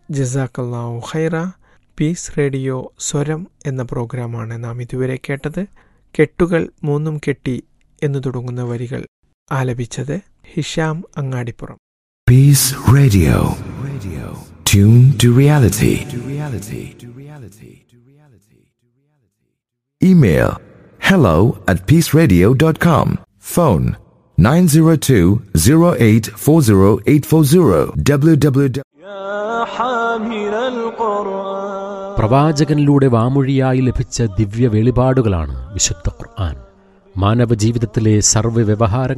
ജസാക്കല്ലാഹു ഖൈറ piece radio സ്വരം എന്ന പ്രോഗ്രാമാണ് നാം ഇതുവരെ കേട്ടത് കെട്ടുകൾ മൂന്നും കെട്ടി എന്നു തുടങ്ങുന്ന വരികൾ ആലപിച്ചത് Hisham Angadippuram Peace Radio. Radio. Tune to reality. To reality. To reality. To reality. Email hello at peaceradio.com. Phone 902-0840840 www. يا حامل القرآن പ്രവാചകനിലൂടെ വാമൊഴിയായി ലഭിച്ച ദിവ്യ വെളിപാടുകളാണ് വിശുദ്ധ ഖുർആൻ മാനവ ജീവിതത്തിലെ സർവ്വ വ്യവഹാരങ്ങൾ